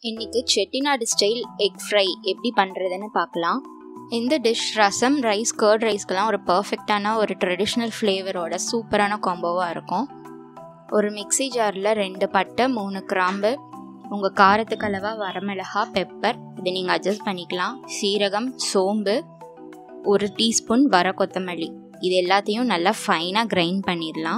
இன்றைக்கி Chettinad style egg fry எப்படி பண்ணுறதுன்னு பார்க்கலாம் இந்த டிஷ் ரசம் ரைஸ் கர்ட் ரைஸ்க்கெலாம் ஒரு பர்ஃபெக்டான ஒரு ட்ரெடிஷ்னல் ஃப்ளேவரோட சூப்பரான காம்போவாக இருக்கும் ஒரு மிக்ஸி ஜாரில் ரெண்டு பட்டை மூணு கிராம்பு உங்கள் காரத்துக்கு அளவாக வரமிளகா பெப்பர் இதை நீங்கள் அட்ஜஸ்ட் பண்ணிக்கலாம் சீரகம் சோம்பு ஒரு டீஸ்பூன் வர கொத்தமல்லி இது எல்லாத்தையும் நல்லா ஃபைனாக கிரைண்ட் பண்ணிடலாம்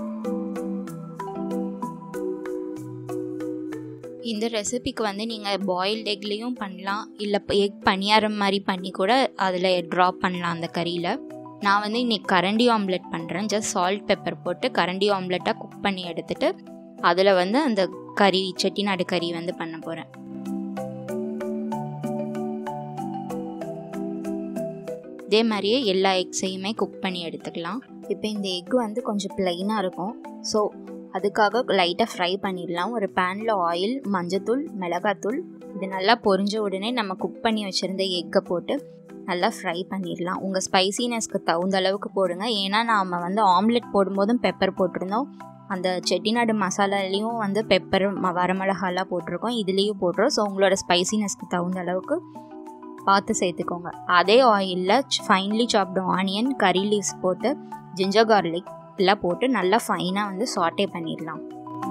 இந்த ரெசிபிக்கு வந்து நீங்கள் பாயில்டு எக்லேயும் பண்ணலாம் இல்லை எக் பணியாரம் மாதிரி பண்ணி கூட அதில் ட்ராப் பண்ணலாம் அந்த கறியில் நான் வந்து இன்றைக்கி கரண்டி ஆம்லெட் பண்ணுறேன் ஜஸ்ட் சால்ட் பெப்பர் போட்டு கரண்டி ஆம்லெட்டாக குக் பண்ணி எடுத்துட்டு அதில் வந்து அந்த கறி செட்டிநாடு கறி வந்து பண்ண போகிறேன் இதே மாதிரியே எல்லா எக்ஸையுமே குக் பண்ணி எடுத்துக்கலாம் இப்போ இந்த எக் வந்து கொஞ்சம் ப்ளைனாக இருக்கும் ஸோ அதுக்காக லைட்டாக ஃப்ரை பண்ணிடலாம் ஒரு பேனில் ஆயில் மஞ்சத்தூள் மிளகாத்தூள் இது நல்லா பொரிஞ்ச உடனே நம்ம குக் பண்ணி வச்சுருந்த எக்கை போட்டு நல்லா ஃப்ரை பண்ணிடலாம் உங்கள் ஸ்பைசினஸ்க்கு தகுந்த அளவுக்கு போடுங்க ஏன்னா நாம் வந்து ஆம்லெட் போடும்போதும் பெப்பர் போட்டிருந்தோம் அந்த செட்டிநாடு மசாலாலேயும் வந்து பெப்பர் வரமிளகாலாம் போட்டிருக்கோம் இதுலேயும் போட்டுரும் ஸோ உங்களோட ஸ்பைசினஸ்க்கு தகுந்த அளவுக்கு பார்த்து சேர்த்துக்கோங்க அதே ஆயிலில் ஃபைன்லி சாப்டு ஆனியன் கறி லீவ்ஸ் போட்டு ஜிஞ்சர் கார்லிக் எல்லாம் போட்டு நல்லா ஃபைனாக வந்து சாட்டே பண்ணிடலாம்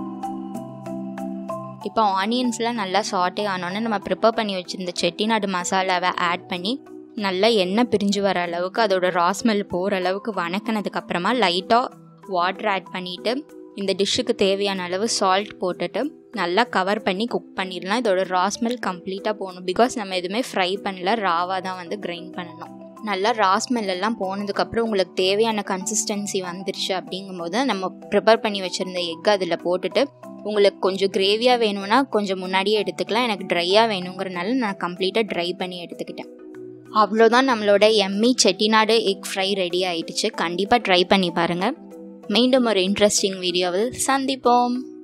இப்போ ஆனியன்ஸ்லாம் நல்லா சாட்டே ஆனோன்னு நம்ம ப்ரிப்பேர் பண்ணி வச்சுருந்த செட்டிநாடு மசாலாவை ஆட் பண்ணி நல்லா எண்ணெய் பிரிஞ்சு வர அளவுக்கு அதோட ராஸ்மெல் போகிற அளவுக்கு வணக்கினதுக்கு அப்புறமா லைட்டாக வாட்டர் ஆட் பண்ணிவிட்டு இந்த டிஷ்ஷுக்கு தேவையான அளவு சால்ட் போட்டுட்டு நல்லா கவர் பண்ணி குக் பண்ணிடலாம் இதோட ராஸ்மெல் கம்ப்ளீட்டாக போகணும் பிகாஸ் நம்ம எதுவுமே ஃப்ரை பண்ணல ராவாக தான் வந்து கிரைண்ட் பண்ணணும் நல்லா ராஸ்மெல் எல்லாம் போனதுக்கப்புறம் உங்களுக்கு தேவையான கன்சிஸ்டன்சி வந்துருச்சு அப்படிங்கும்போது நம்ம ப்ரிப்பேர் பண்ணி வச்சுருந்த எக் அதில் போட்டுட்டு உங்களுக்கு கொஞ்சம் கிரேவியாக வேணும்னா கொஞ்சம் முன்னாடியே எடுத்துக்கலாம் எனக்கு ட்ரையாக வேணுங்கிறனால நான் கம்ப்ளீட்டாக ட்ரை பண்ணி எடுத்துக்கிட்டேன் அவ்வளோதான் நம்மளோட எம்மி செட்டிநாடு எக் ஃப்ரை ரெடி ஆயிடுச்சு கண்டிப்பாக ட்ரை பண்ணி பாருங்கள் மீண்டும் ஒரு இன்ட்ரெஸ்டிங் வீடியோவில் சந்திப்போம்